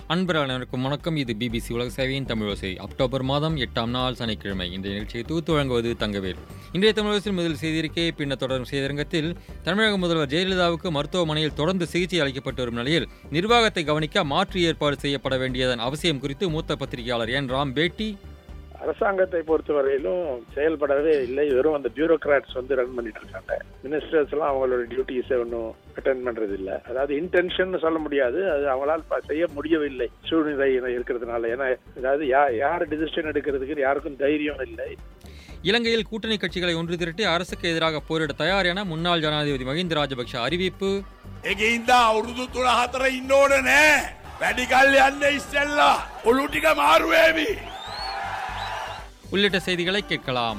அன்பர் அனைவருக்கும் வணக்கம் இது பிபிசி உலக சேவையின் தமிழோசை அக்டோபர் மாதம் எட்டாம் நாள் சனிக்கிழமை இந்த நிகழ்ச்சியை தொகுத்து வழங்குவது தங்கவேல் இன்றைய தமிழகத்தில் முதல் செய்திருக்கை பின்னர் தொடரும் செய்திரங்கத்தில் தமிழக முதல்வர் ஜெயலலிதாவுக்கு மருத்துவமனையில் தொடர்ந்து சிகிச்சை அளிக்கப்பட்டு வரும் நிலையில் நிர்வாகத்தை கவனிக்க மாற்று ஏற்பாடு செய்யப்பட வேண்டியதன் அவசியம் குறித்து மூத்த பத்திரிகையாளர் என் ராம் பேட்டி அரசாங்கத்தை பொறுத்தவரையிலும் செயல்படவே இல்லை வெறும் அந்த பியூரோக்ராட்ஸ் வந்து ரன் பண்ணிட்டு இருக்காங்க மினிஸ்டர்ஸ் எல்லாம் அவங்களோட டியூட்டிஸை ஒன்றும் அட்டன் பண்றது இல்ல அதாவது இன்டென்ஷன் சொல்ல முடியாது அது அவங்களால் ப- செய்ய முடியவில்லை சூழ்நிலை இருக்கிறதுனால ஏன்னா அதாவது யா யார் டிசிஷன் எடுக்கிறதுக்கு யாருக்கும் தைரியம் இல்லை இலங்கையில் கூட்டணி கட்சிகளை ஒன்று திரட்டி அரசுக்கு எதிராக போரிட தயார் என முன்னாள் ஜனாதிபதி மஹிந்த ராஜபக்ஷ அறிவிப்பு ඒකින්ද අවුරුදු තුළ හතර ඉන්න ඕන නෑ වැඩි කල් යන්න ඉස්සෙල්ලා ඔලු ටික මාරුවේවි உள்ளிட்ட செய்திகளை கேட்கலாம்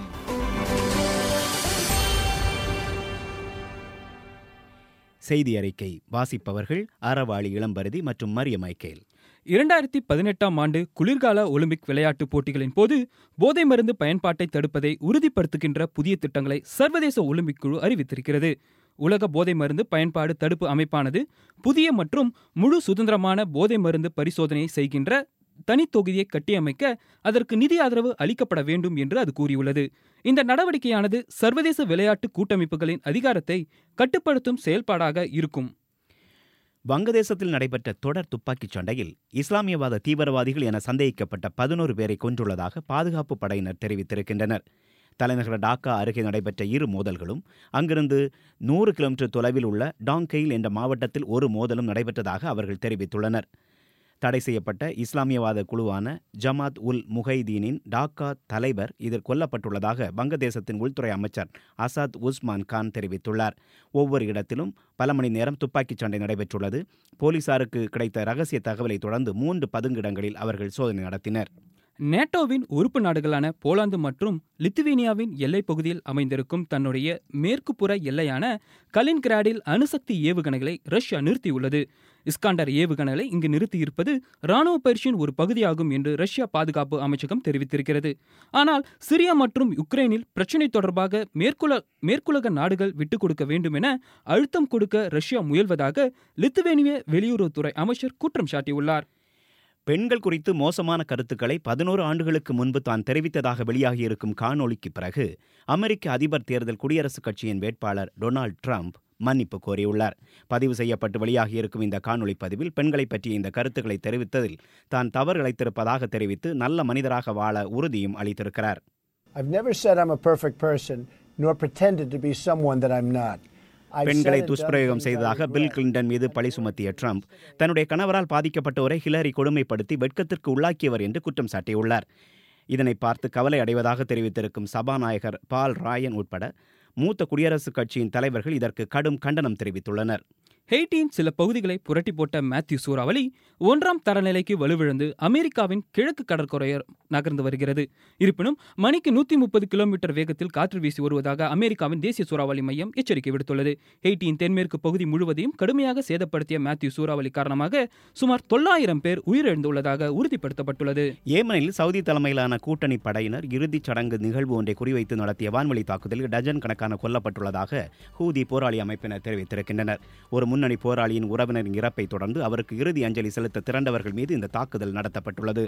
செய்தி அறிக்கை வாசிப்பவர்கள் அறவாளி இளம்பருதி மற்றும் மரிய மைக்கேல் இரண்டாயிரத்தி பதினெட்டாம் ஆண்டு குளிர்கால ஒலிம்பிக் விளையாட்டுப் போட்டிகளின் போது போதை மருந்து பயன்பாட்டை தடுப்பதை உறுதிப்படுத்துகின்ற புதிய திட்டங்களை சர்வதேச ஒலிம்பிக் குழு அறிவித்திருக்கிறது உலக போதை மருந்து பயன்பாடு தடுப்பு அமைப்பானது புதிய மற்றும் முழு சுதந்திரமான போதை மருந்து பரிசோதனையை செய்கின்ற தனித்தொகுதியை கட்டியமைக்க அதற்கு நிதி ஆதரவு அளிக்கப்பட வேண்டும் என்று அது கூறியுள்ளது இந்த நடவடிக்கையானது சர்வதேச விளையாட்டு கூட்டமைப்புகளின் அதிகாரத்தை கட்டுப்படுத்தும் செயல்பாடாக இருக்கும் வங்கதேசத்தில் நடைபெற்ற தொடர் துப்பாக்கிச் சண்டையில் இஸ்லாமியவாத தீவிரவாதிகள் என சந்தேகிக்கப்பட்ட பதினோரு பேரை கொன்றுள்ளதாக பாதுகாப்பு படையினர் தெரிவித்திருக்கின்றனர் தலைநகர் டாக்கா அருகே நடைபெற்ற இரு மோதல்களும் அங்கிருந்து நூறு கிலோமீட்டர் தொலைவில் உள்ள டாங்கெயில் என்ற மாவட்டத்தில் ஒரு மோதலும் நடைபெற்றதாக அவர்கள் தெரிவித்துள்ளனர் தடை செய்யப்பட்ட இஸ்லாமியவாத குழுவான ஜமாத் உல் முஹைதீனின் டாக்கா தலைவர் இதில் கொல்லப்பட்டுள்ளதாக வங்கதேசத்தின் உள்துறை அமைச்சர் அசாத் உஸ்மான் கான் தெரிவித்துள்ளார் ஒவ்வொரு இடத்திலும் பல மணி நேரம் துப்பாக்கிச் சண்டை நடைபெற்றுள்ளது போலீசாருக்கு கிடைத்த ரகசிய தகவலை தொடர்ந்து மூன்று பதுங்கிடங்களில் அவர்கள் சோதனை நடத்தினர் நேட்டோவின் உறுப்பு நாடுகளான போலாந்து மற்றும் லித்துவேனியாவின் எல்லைப் பகுதியில் அமைந்திருக்கும் தன்னுடைய மேற்குப்புற எல்லையான கலின்கிராடில் அணுசக்தி ஏவுகணைகளை ரஷ்யா நிறுத்தியுள்ளது இஸ்காண்டர் ஏவுகணைகளை இங்கு நிறுத்தியிருப்பது ராணுவ பயிற்சியின் ஒரு பகுதியாகும் என்று ரஷ்யா பாதுகாப்பு அமைச்சகம் தெரிவித்திருக்கிறது ஆனால் சிரியா மற்றும் யுக்ரைனில் பிரச்சினை தொடர்பாக மேற்குல மேற்குலக நாடுகள் விட்டுக் கொடுக்க வேண்டும் என அழுத்தம் கொடுக்க ரஷ்யா முயல்வதாக லித்துவேனிய வெளியுறவுத்துறை அமைச்சர் குற்றம் சாட்டியுள்ளார் பெண்கள் குறித்து மோசமான கருத்துக்களை பதினோரு ஆண்டுகளுக்கு முன்பு தான் தெரிவித்ததாக வெளியாகியிருக்கும் காணொளிக்கு பிறகு அமெரிக்க அதிபர் தேர்தல் குடியரசுக் கட்சியின் வேட்பாளர் டொனால்ட் ட்ரம்ப் மன்னிப்பு கோரியுள்ளார் பதிவு செய்யப்பட்டு வெளியாகியிருக்கும் இந்த காணொளி பதிவில் பெண்களை பற்றிய இந்த கருத்துக்களை தெரிவித்ததில் தான் தவறு இழைத்திருப்பதாக தெரிவித்து நல்ல மனிதராக வாழ உறுதியும் அளித்திருக்கிறார் I've never said I'm a perfect person, nor pretended to be someone that I'm not. I've பெண்களை said and done துஷ்பிரயோகம் things I செய்ததாக பில் regret. கிளின்டன் மீது பழி சுமத்திய ட்ரம்ப் தன்னுடைய கணவரால் பாதிக்கப்பட்டோரை ஹிலரி கொடுமைப்படுத்தி வெட்கத்திற்கு உள்ளாக்கியவர் என்று குற்றம் சாட்டியுள்ளார் இதனை பார்த்து கவலை அடைவதாக தெரிவித்திருக்கும் சபாநாயகர் பால் ராயன் உட்பட மூத்த குடியரசுக் கட்சியின் தலைவர்கள் இதற்கு கடும் கண்டனம் தெரிவித்துள்ளனர் ஹெய்ட்டியின் சில பகுதிகளை புரட்டி போட்ட மேத்யூ சூறாவளி ஒன்றாம் தரநிலைக்கு வலுவிழந்து அமெரிக்காவின் கிழக்கு கடற்கரையர் நகர்ந்து வருகிறது இருப்பினும் மணிக்கு நூற்றி முப்பது கிலோமீட்டர் வேகத்தில் காற்று வீசி வருவதாக அமெரிக்காவின் தேசிய சூறாவளி மையம் எச்சரிக்கை விடுத்துள்ளது ஹெய்ட்டியின் தென்மேற்கு பகுதி முழுவதையும் கடுமையாக சேதப்படுத்திய மேத்யூ சூறாவளி காரணமாக சுமார் தொள்ளாயிரம் பேர் உயிரிழந்துள்ளதாக உறுதிப்படுத்தப்பட்டுள்ளது ஏமனில் சவுதி தலைமையிலான கூட்டணி படையினர் இறுதிச் சடங்கு நிகழ்வு ஒன்றை குறிவைத்து நடத்திய வான்வழி தாக்குதலில் டஜன் கணக்கான கொல்லப்பட்டுள்ளதாக ஹூதி போராளி அமைப்பினர் தெரிவித்திருக்கின்றனர் ஒரு முன்னணி போராளியின் உறவினரின் இறப்பை தொடர்ந்து அவருக்கு இறுதி அஞ்சலி செலுத்த திரண்டவர்கள் மீது இந்த தாக்குதல் நடத்தப்பட்டுள்ளது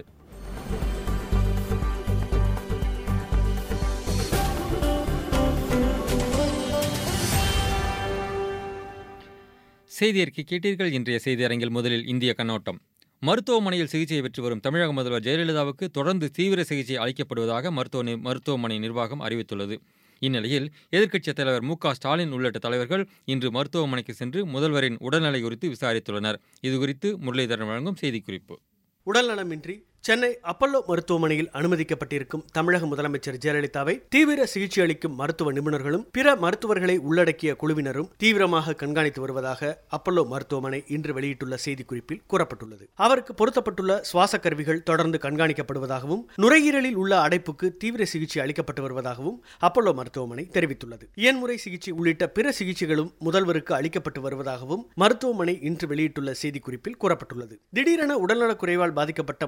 செய்தி அறிக்கை கேட்டீர்கள் இன்றைய செய்தி அரங்கில் முதலில் இந்திய கண்ணோட்டம் மருத்துவமனையில் சிகிச்சை பெற்று வரும் தமிழக முதல்வர் ஜெயலலிதாவுக்கு தொடர்ந்து தீவிர சிகிச்சை அளிக்கப்படுவதாக மருத்துவ நி- மருத்துவமனை நிர்வாகம் அறிவித்துள்ளது இந்நிலையில் எதிர்க்கட்சித் தலைவர் மு க ஸ்டாலின் உள்ளிட்ட தலைவர்கள் இன்று மருத்துவமனைக்கு சென்று முதல்வரின் உடல்நிலை குறித்து விசாரித்துள்ளனர் இதுகுறித்து முரளிதரன் வழங்கும் செய்திக்குறிப்பு உடல்நலமின்றி சென்னை அப்பல்லோ மருத்துவமனையில் அனுமதிக்கப்பட்டிருக்கும் தமிழக முதலமைச்சர் ஜெயலலிதாவை தீவிர சிகிச்சை அளிக்கும் மருத்துவ நிபுணர்களும் பிற மருத்துவர்களை உள்ளடக்கிய குழுவினரும் தீவிரமாக கண்காணித்து வருவதாக அப்பல்லோ மருத்துவமனை இன்று வெளியிட்டுள்ள செய்திக்குறிப்பில் கூறப்பட்டுள்ளது அவருக்கு பொருத்தப்பட்டுள்ள சுவாச கருவிகள் தொடர்ந்து கண்காணிக்கப்படுவதாகவும் நுரையீரலில் உள்ள அடைப்புக்கு தீவிர சிகிச்சை அளிக்கப்பட்டு வருவதாகவும் அப்பல்லோ மருத்துவமனை தெரிவித்துள்ளது இயன்முறை சிகிச்சை உள்ளிட்ட பிற சிகிச்சைகளும் முதல்வருக்கு அளிக்கப்பட்டு வருவதாகவும் மருத்துவமனை இன்று வெளியிட்டுள்ள செய்திக்குறிப்பில் கூறப்பட்டுள்ளது திடீரென உடல்நலக் குறைவால் பாதிக்கப்பட்ட முதலமைச்சர்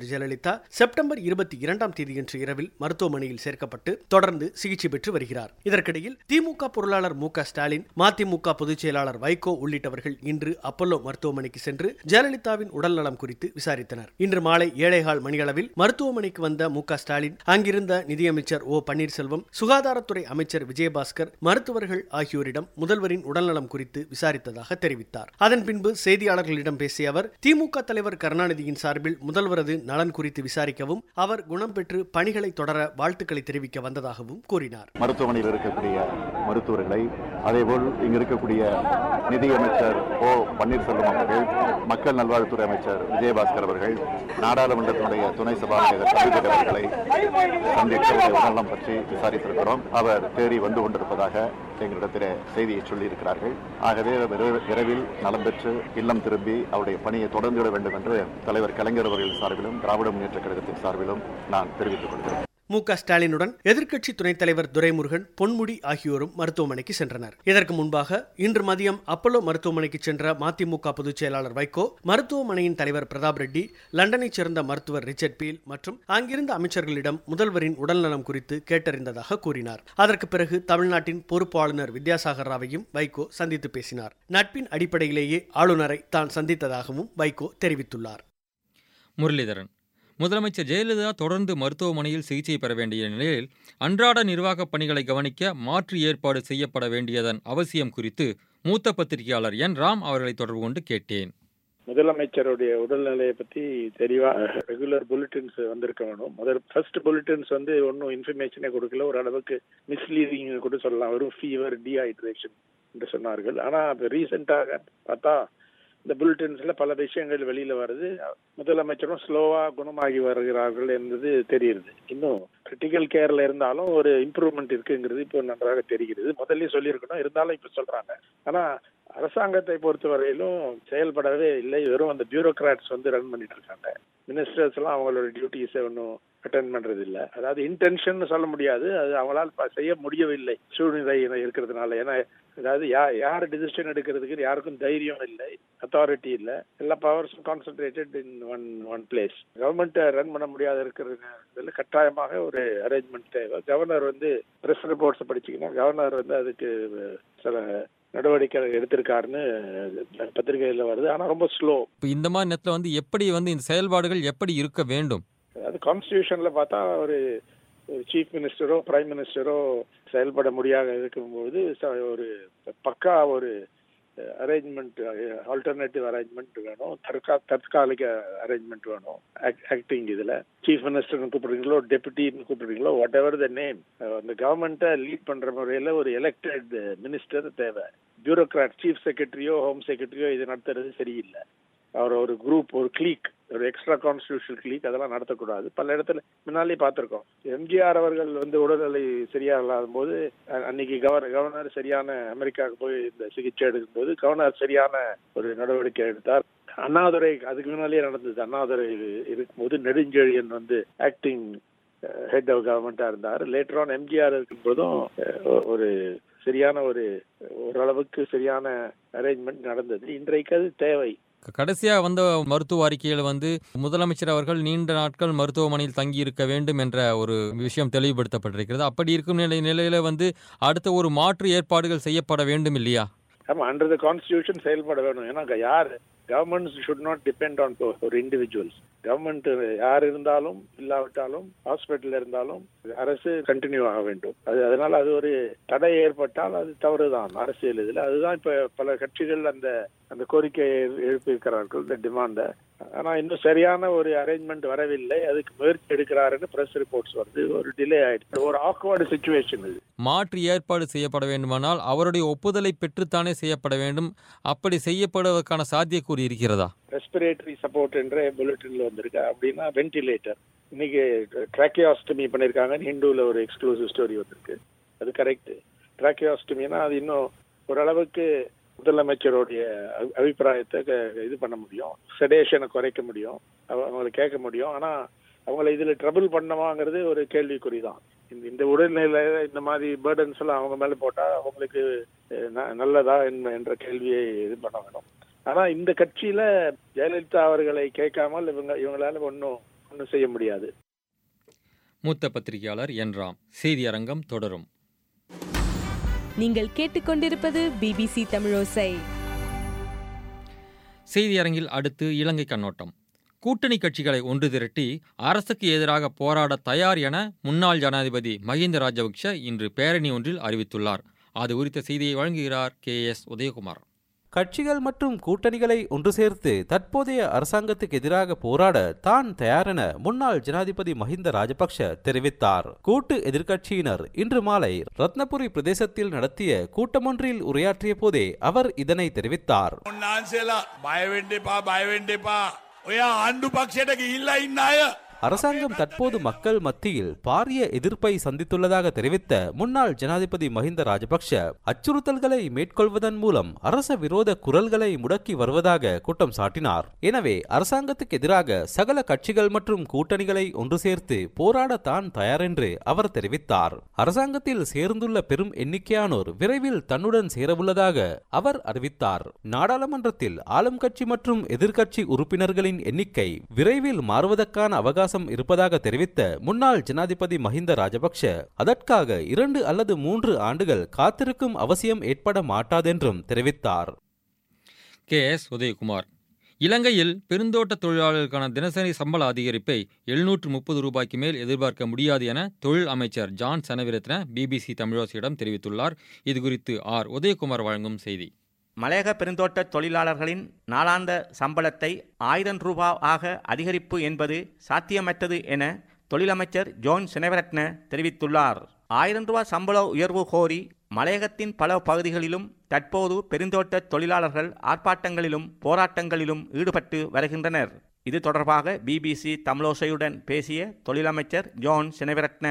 ஜெயலலிதா செப்டம்பர் இருபத்தி இரண்டாம் தேதியன்று இரவில் மருத்துவமனையில் சேர்க்கப்பட்டு தொடர்ந்து சிகிச்சை பெற்று வருகிறார் இதற்கிடையில் திமுக பொருளாளர் மு க ஸ்டாலின் மதிமுக பொதுச் செயலாளர் வைகோ உள்ளிட்டவர்கள் இன்று அப்பல்லோ மருத்துவமனைக்கு சென்று ஜெயலலிதாவின் உடல்நலம் குறித்து விசாரித்தனர் இன்று மாலை ஏழைகால் மணியளவில் மருத்துவமனைக்கு வந்த மு க ஸ்டாலின் அங்கிருந்த நிதியமைச்சர் ஓ பன்னீர்செல்வம் சுகாதாரத்துறை அமைச்சர் விஜயபாஸ்கர் மருத்துவர்கள் ஆகியோரிடம் முதல்வரின் உடல்நலம் குறித்து விசாரித்ததாக தெரிவித்தார் அதன் பின்பு செய்தியாளர்களிடம் பேசிய அவர் திமுக தலைவர் கருணாநிதியின் சார்பில் முதல்வரது நலன் குறித்து விசாரிக்கவும் அவர் குணம் பெற்று பணிகளை தொடர வாழ்த்துக்களை தெரிவிக்க வந்ததாகவும் கூறினார் மருத்துவமனையில் இருக்கக்கூடிய மருத்துவர்களை அதேபோல் இங்கு இருக்கக்கூடிய நிதியமைச்சர் ஓ பன்னீர்செல்வம் அவர்கள் மக்கள் நல்வாழ்வுத்துறை அமைச்சர் விஜயபாஸ்கர் அவர்கள் நாடாளுமன்றத்தினுடைய துணை சபாநாயகர் கவிதர் அவர்களை சந்தித்து அவருடைய உடல்நலம் பற்றி விசாரித்திருக்கிறோம் அவர் தேறி வந்து கொண்டிருப்பதாக எங்களிடத்திலே செய்தியை சொல்லியிருக்கிறார்கள் ஆகவே விரைவில் விரைவில் நலம் பெற்று இல்லம் திரும்பி அவருடைய பணியை தொடர்ந்துவிட வேண்டும் என்று தலைவர் கலைஞர் அவர்கள் சார்பிலும் திராவிட முன்னேற்ற கழகத்தின் சார்பிலும் நான் தெரிவித்துக் கொள்கிறேன் மு க ஸ்டாலினுடன் எதிர்க்கட்சி துணைத் தலைவர் துரைமுருகன் பொன்முடி ஆகியோரும் மருத்துவமனைக்கு சென்றனர் இதற்கு முன்பாக இன்று மதியம் அப்பல்லோ மருத்துவமனைக்கு சென்ற மதிமுக பொதுச் செயலாளர் வைகோ மருத்துவமனையின் தலைவர் பிரதாப் ரெட்டி லண்டனைச் சேர்ந்த மருத்துவர் ரிச்சர்ட் பீல் மற்றும் அங்கிருந்த அமைச்சர்களிடம் முதல்வரின் உடல்நலம் குறித்து கேட்டறிந்ததாக கூறினார் அதற்கு பிறகு தமிழ்நாட்டின் பொறுப்பு ஆளுநர் வித்யாசாகர் ராவையும் வைகோ சந்தித்து பேசினார் நட்பின் அடிப்படையிலேயே ஆளுநரை தான் சந்தித்ததாகவும் வைகோ தெரிவித்துள்ளார் முரளிதரன் முதலமைச்சர் ஜெயலலிதா தொடர்ந்து மருத்துவமனையில் சிகிச்சை பெற வேண்டிய நிலையில் அன்றாட நிர்வாகப் பணிகளை கவனிக்க மாற்று ஏற்பாடு செய்யப்பட வேண்டியதன் அவசியம் குறித்து மூத்த பத்திரிகையாளர் என் ராம் அவர்களை தொடர்பு கொண்டு கேட்டேன் முதலமைச்சருடைய உடல்நிலையை பத்தி தெளிவா ரெகுலர் புல்லட்டின்ஸ் வந்திருக்க வேணும் முதல் ஃபர்ஸ்ட் புல்லட்டின்ஸ் வந்து ஒன்றும் இன்ஃபர்மேஷனே கொடுக்கல ஓரளவுக்கு மிஸ்லீடிங் கூட சொல்லலாம் வெறும் ஃபீவர் டீஹைட்ரேஷன் என்று சொன்னார்கள் ஆனா இப்போ ரீசெண்டாக பார்த்தா இந்த புல்லட்டின்ஸ்ல பல விஷயங்கள் வெளியில வருது முதலமைச்சரும் ஸ்லோவா குணமாகி வருகிறார்கள் என்பது தெரியுது இன்னும் கிரிட்டிக்கல் கேர்ல இருந்தாலும் ஒரு இம்ப்ரூவ்மெண்ட் இருக்குங்கிறது இப்போ நன்றாக தெரிகிறது முதல்ல சொல்லியிருக்கணும் இருந்தாலும் இப்ப சொல்றாங்க ஆனா அரசாங்கத்தை பொறுத்தவரையிலும் செயல்படவே இல்லை வெறும் அந்த பியூரோக்ராட்ஸ் வந்து ரன் பண்ணிட்டு இருக்காங்க மினிஸ்டர்ஸ் எல்லாம் அவங்களோட டியூட்டிஸை ஒன்றும் அட்டன் பண்றது இல்ல அதாவது இன்டென்ஷன் சொல்ல முடியாது அது அவங்களால் ப- செய்ய முடியவில்லை சூழ்நிலை இருக்கிறதுனால ஏன்னா அதாவது யா யார் டிசிஷன் எடுக்கிறதுக்கு யாருக்கும் தைரியம் இல்லை அத்தாரிட்டி இல்ல எல்லா பவர்ஸும் concentrated in one one place government run பண்ண முடியாத இருக்கிறதுல கட்டாயமாக ஒரு அரேஞ்ச்மெண்ட் தேவை கவர்னர் வந்து ப்ரெஸ் ரிப்போர்ட்ஸ் படிச்சீங்கன்னா கவர்னர் வந்து அதுக்கு சில நடவடிக்கை எடுத்திருக்காருன்னு பத்திரிகையில வருது ஆனா ரொம்ப ஸ்லோ இப்போ இந்த மாதிரி நேரத்தில் வந்து எப்படி வந்து இந்த செயல்பாடுகள் எப்படி இருக்க வேண்டும் அதாவது கான்ஸ்டியூஷன்ல பார்த்தா ஒரு சீஃப் மினிஸ்டரோ பிரைம் மினிஸ்டரோ செயல்பட முடியாத இருக்கும்போது ச- ஒரு பக்கா ஒரு அரேஞ்ச்மெண்ட் ஆல்டர்னேட்டிவ் அரேஞ்ச்மெண்ட் வேணும் தற்கா தற்காலிக அரேஞ்ச்மெண்ட் வேணும் ஆக்டிங் இதுல சீஃப் மினிஸ்டர்னு கூப்பிடுறீங்களோ டெபுட்டின்னு கூப்பிடுறீங்களோ வாட் எவர் த நேம் அந்த கவர்மெண்ட்டை லீட் பண்ற முறையில ஒரு எலெக்டட் மினிஸ்டர் தேவை பியூரோக்ராட் சீஃப் செக்ரட்டரியோ ஹோம் செக்ரட்டரியோ இது நடத்துறது சரியில்லை அவர் ஒரு குரூப் ஒரு கிளீக் ஒரு எக்ஸ்ட்ரா கான்ஸ்டியூஷனல் கிளீக் அதெல்லாம் நடத்தக்கூடாது பல இடத்துல முன்னாலே பார்த்திருக்கோம் எம்ஜிஆர் அவர்கள் வந்து உடல்நிலை சரியா இல்லாத போது அ- அன்னைக்கு கவர் கவர்னர் சரியான அமெரிக்காவுக்கு போய் இந்த சிகிச்சை எடுக்கும்போது கவர்னர் சரியான ஒரு நடவடிக்கை எடுத்தார் அண்ணாதுரை அதுக்கு முன்னாலே நடந்தது அண்ணாதுரை இருக்கும்போது நெடுஞ்செழியன் வந்து ஆக்டிங் ஹெட் ஆஃப் கவர்மெண்டா இருந்தார் லேட்டர் ஆன் எம்ஜிஆர் இருக்கும்போதும் அஹ், ஒரு சரியான ஒரு ஓரளவுக்கு சரியான அரேஞ்ச்மெண்ட் நடந்தது இன்றைக்கு அது தேவை கடைசியாக வந்த மருத்துவ அறிக்கையில் வந்து முதலமைச்சர் அவர்கள் நீண்ட நாட்கள் மருத்துவமனையில் தங்கி இருக்க வேண்டும் என்ற ஒரு விஷயம் தெளிவுபடுத்தப்பட்டிருக்கிறது அப்படி இருக்கும் நிலை நிலையில வந்து அடுத்த ஒரு மாற்று ஏற்பாடுகள் செய்யப்பட வேண்டும் இல்லையா ஆமா அண்டர் த கான்ஸ்டியூஷன் செயல்பட வேணும் ஏன்னா அங்க யார் governments should not depend on ஒரு இண்டிவிஜுவல்ஸ் கவர்மெண்ட் யார் இருந்தாலும் இல்லாவிட்டாலும் ஹாஸ்பிட்டல் இருந்தாலும் அரசு கண்டினியூ ஆக வேண்டும் அது அதனால அது ஒரு தடை ஏற்பட்டால் அது தவறுதான் அரசியல் இதுல அதுதான் இப்ப பல கட்சிகள் அந்த அந்த கோரிக்கையை எழுப்பியிருக்கிறார்கள் இந்த டிமாண்ட ஆனா இன்னும் சரியான ஒரு அரேஞ்ச்மெண்ட் வரவில்லை அதுக்கு முயற்சி எடுக்கிறாருன்னு பிரஸ் ரிப்போர்ட்ஸ் வருது ஒரு டிலே ஆயிடுச்சு ஒரு ஆக்வர்டு சுச்சுவேஷன் இது மாற்று ஏற்பாடு செய்யப்பட வேண்டுமானால் அவருடைய ஒப்புதலை பெற்றுத்தானே செய்யப்பட வேண்டும் அப்படி செய்யப்படுவதற்கான சாத்தியக்கூறு இருக்கிறதா ரெஸ்பிரேட்டரி சப்போர்ட் என்ற புல்லட்டின்ல வந்திருக்கு அப்படின்னா வென்டிலேட்டர் இன்னைக்கு ட்ராக்கியாஸ்டமி பண்ணிருக்காங்கன்னு ஹிந்துல ஒரு எக்ஸ்க்ளூசிவ் ஸ்டோரி வந்திருக்கு அது கரெக்ட் ட்ராக்கியாஸ்டமினா அது இன்னும் ஓரளவுக்கு முதலமைச்சருடைய அபி- அபிப்பிராயத்தை க- இது பண்ண முடியும் செடேஷனை குறைக்க முடியும் அவ- அவங்களை கேட்க முடியும் ஆனா அவங்கள இதுல ட்ரபிள் பண்ணவாங்கிறது ஒரு கேள்விக்குறி தான் இந்த இந்த உடல்நிலை இந்த மாதிரி பேர்டன்ஸ் எல்லாம் அவங்க மேல போட்டா அவங்களுக்கு அஹ், ந- நல்லதா என்ன- என்ற கேள்வியை இது பண்ண வேணும் ஆனா இந்த கட்சியில ஜெயலலிதா அவர்களை கேட்காமல் இவங்க இவங்களால ஒன்றும் ஒன்றும் செய்ய முடியாது மூத்த பத்திரிகையாளர் என் ராம் செய்தி அரங்கம் தொடரும் நீங்கள் கேட்டுக்கொண்டிருப்பது பிபிசி தமிழோசை செய்தி அரங்கில் அடுத்து இலங்கை கண்ணோட்டம் கூட்டணி கட்சிகளை ஒன்று திரட்டி அரசுக்கு எதிராக போராட தயார் என முன்னாள் ஜனாதிபதி மஹிந்த ராஜபக்ஷ இன்று பேரணி ஒன்றில் அறிவித்துள்ளார் அது குறித்த செய்தியை வழங்குகிறார் கே எஸ் உதயகுமார் கட்சிகள் மற்றும் கூட்டணிகளை ஒன்று சேர்த்து தற்போதைய அரசாங்கத்துக்கு எதிராக போராட தான் தயாரென முன்னாள் ஜனாதிபதி மஹிந்த ராஜபக்ஷ தெரிவித்தார் கூட்டு எதிர்க்கட்சியினர் இன்று மாலை ரத்னபுரி பிரதேசத்தில் நடத்திய கூட்டமொன்றில் உரையாற்றிய போதே அவர் இதனை தெரிவித்தார் උන්නාන්සේලා බයවෙන්ඩපා බයවෙන්ඩපා ඔය ආණ්ඩු පක්ෂයට ගිහිල්ලා ඉන්න අය அரசாங்கம் தற்போது மக்கள் மத்தியில் பாரிய எதிர்ப்பை சந்தித்துள்ளதாக தெரிவித்த முன்னாள் ஜனாதிபதி மஹிந்த ராஜபக்ஷ அச்சுறுத்தல்களை மேற்கொள்வதன் மூலம் அரச விரோத குரல்களை முடக்கி வருவதாக குற்றம் சாட்டினார் எனவே அரசாங்கத்துக்கு எதிராக சகல கட்சிகள் மற்றும் கூட்டணிகளை ஒன்று சேர்த்து போராட தான் தயார் என்று அவர் தெரிவித்தார் அரசாங்கத்தில் சேர்ந்துள்ள பெரும் எண்ணிக்கையானோர் விரைவில் தன்னுடன் சேரவுள்ளதாக அவர் அறிவித்தார் நாடாளுமன்றத்தில் ஆளும் கட்சி மற்றும் எதிர்க்கட்சி உறுப்பினர்களின் எண்ணிக்கை விரைவில் மாறுவதற்கான அவகாசம் அவகாசம் இருப்பதாக தெரிவித்த முன்னாள் ஜனாதிபதி மஹிந்த ராஜபக்ஷ அதற்காக இரண்டு அல்லது மூன்று ஆண்டுகள் காத்திருக்கும் அவசியம் ஏற்பட மாட்டாதென்றும் தெரிவித்தார் கே எஸ் உதயகுமார் இலங்கையில் பெருந்தோட்ட தொழிலாளர்களுக்கான தினசரி சம்பள அதிகரிப்பை எழுநூற்று முப்பது ரூபாய்க்கு மேல் எதிர்பார்க்க முடியாது என தொழில் அமைச்சர் ஜான் சனவிரத்ன பிபிசி தமிழோசியிடம் தெரிவித்துள்ளார் இதுகுறித்து ஆர் உதயகுமார் வழங்கும் செய்தி மலையக பெருந்தோட்ட தொழிலாளர்களின் நாளாந்த சம்பளத்தை ஆயிரம் ரூபாவாக அதிகரிப்பு என்பது சாத்தியமற்றது என தொழிலமைச்சர் ஜோன் சினவரட்ன தெரிவித்துள்ளார் ஆயிரம் ரூபாய் சம்பள உயர்வு கோரி மலையகத்தின் பல பகுதிகளிலும் தற்போது பெருந்தோட்ட தொழிலாளர்கள் ஆர்ப்பாட்டங்களிலும் போராட்டங்களிலும் ஈடுபட்டு வருகின்றனர் இது தொடர்பாக பிபிசி தமிழோசையுடன் பேசிய தொழிலமைச்சர் ஜோன் சினவரட்ன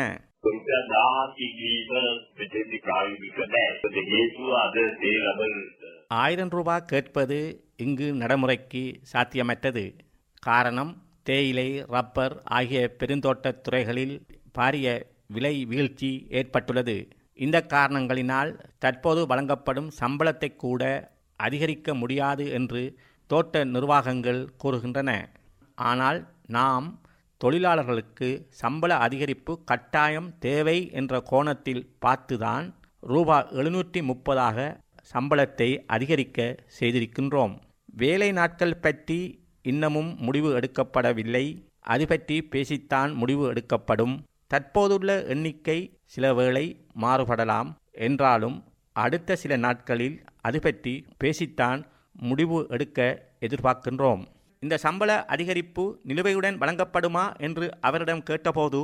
ஆயிரம் ரூபாய் கேட்பது இங்கு நடைமுறைக்கு சாத்தியமற்றது காரணம் தேயிலை ரப்பர் ஆகிய பெருந்தோட்டத் துறைகளில் பாரிய விலை வீழ்ச்சி ஏற்பட்டுள்ளது இந்த காரணங்களினால் தற்போது வழங்கப்படும் சம்பளத்தை கூட அதிகரிக்க முடியாது என்று தோட்ட நிர்வாகங்கள் கூறுகின்றன ஆனால் நாம் தொழிலாளர்களுக்கு சம்பள அதிகரிப்பு கட்டாயம் தேவை என்ற கோணத்தில் பார்த்துதான் ரூபா எழுநூற்றி முப்பதாக சம்பளத்தை அதிகரிக்க செய்திருக்கின்றோம் வேலை நாட்கள் பற்றி இன்னமும் முடிவு எடுக்கப்படவில்லை அது பற்றி பேசித்தான் முடிவு எடுக்கப்படும் தற்போதுள்ள எண்ணிக்கை சில வேளை மாறுபடலாம் என்றாலும் அடுத்த சில நாட்களில் அது பற்றி பேசித்தான் முடிவு எடுக்க எதிர்பார்க்கின்றோம் இந்த சம்பள அதிகரிப்பு நிலுவையுடன் வழங்கப்படுமா என்று அவரிடம் கேட்டபோது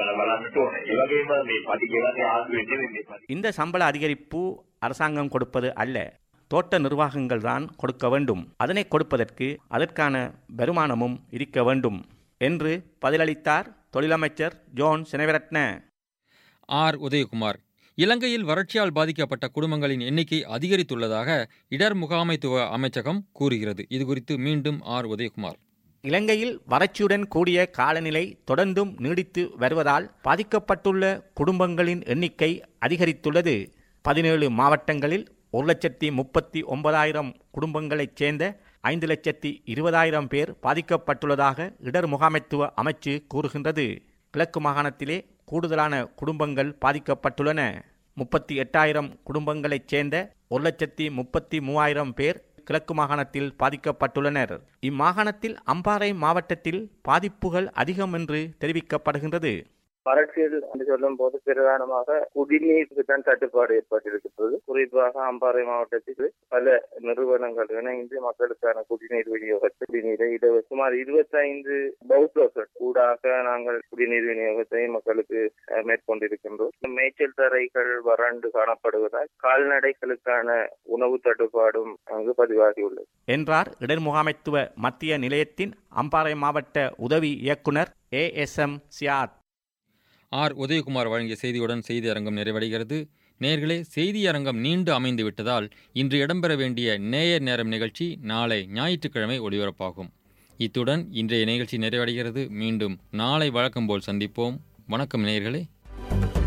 இந்த சம்பள அதிகரிப்பு அரசாங்கம் கொடுப்பது அல்ல தோட்ட நிர்வாகங்கள் தான் கொடுக்க வேண்டும் அதனை கொடுப்பதற்கு அதற்கான வருமானமும் இருக்க வேண்டும் என்று பதிலளித்தார் தொழிலமைச்சர் ஜோன் சினவிரட்ன ஆர் உதயகுமார் இலங்கையில் வறட்சியால் பாதிக்கப்பட்ட குடும்பங்களின் எண்ணிக்கை அதிகரித்துள்ளதாக இடர் முகாமைத்துவ அமைச்சகம் கூறுகிறது இதுகுறித்து மீண்டும் ஆர் உதயகுமார் இலங்கையில் வறட்சியுடன் கூடிய காலநிலை தொடர்ந்தும் நீடித்து வருவதால் பாதிக்கப்பட்டுள்ள குடும்பங்களின் எண்ணிக்கை அதிகரித்துள்ளது பதினேழு மாவட்டங்களில் ஒரு லட்சத்தி முப்பத்தி ஒன்பதாயிரம் குடும்பங்களைச் சேர்ந்த ஐந்து லட்சத்தி இருபதாயிரம் பேர் பாதிக்கப்பட்டுள்ளதாக இடர் முகாமைத்துவ அமைச்சு கூறுகின்றது கிழக்கு மாகாணத்திலே கூடுதலான குடும்பங்கள் பாதிக்கப்பட்டுள்ளன முப்பத்தி எட்டாயிரம் குடும்பங்களைச் சேர்ந்த ஒரு லட்சத்தி முப்பத்தி மூவாயிரம் பேர் கிழக்கு மாகாணத்தில் பாதிக்கப்பட்டுள்ளனர் இம்மாகாணத்தில் அம்பாறை மாவட்டத்தில் பாதிப்புகள் அதிகம் என்று தெரிவிக்கப்படுகின்றது வறட்சியில் என்று சொல்லும் போது பிரதானமாக குடிநீருக்கு தான் தட்டுப்பாடு ஏற்பட்டிருக்கிறது குறிப்பாக அம்பாறை மாவட்டத்தில் பல நிறுவனங்கள் இணைந்து மக்களுக்கான குடிநீர் விநியோகத்தை குடிநீரை இலவச சுமார் இருபத்தைந்து பௌத்தர்கள் கூடாக நாங்கள் குடிநீர் விநியோகத்தை மக்களுக்கு அஹ், மேற்கொண்டிருக்கின்றோம் மேய்ச்சல் தரைகள் வறண்டு காணப்படுவதால் கால்நடைகளுக்கான உணவு தட்டுப்பாடும் அங்கு பதிவாகியுள்ளது என்றார் இடர் முகாமைத்துவ மத்திய நிலையத்தின் அம்பாறை மாவட்ட உதவி இயக்குனர் A S M Siyath R Udayakumar வழங்கிய செய்தியுடன் செய்தி அரங்கம் நிறைவடைகிறது நேர்களே செய்தி அரங்கம் நீண்டு அமைந்து விட்டதால் இன்று இடம்பெற வேண்டிய நேயர் நேரம் நிகழ்ச்சி நாளை ஞாயிற்றுக்கிழமை ஒளிபரப்பாகும் இத்துடன் இன்றைய நிகழ்ச்சி நிறைவடைகிறது மீண்டும் நாளை வழக்கம் போல் சந்திப்போம் வணக்கம் நேயர்களே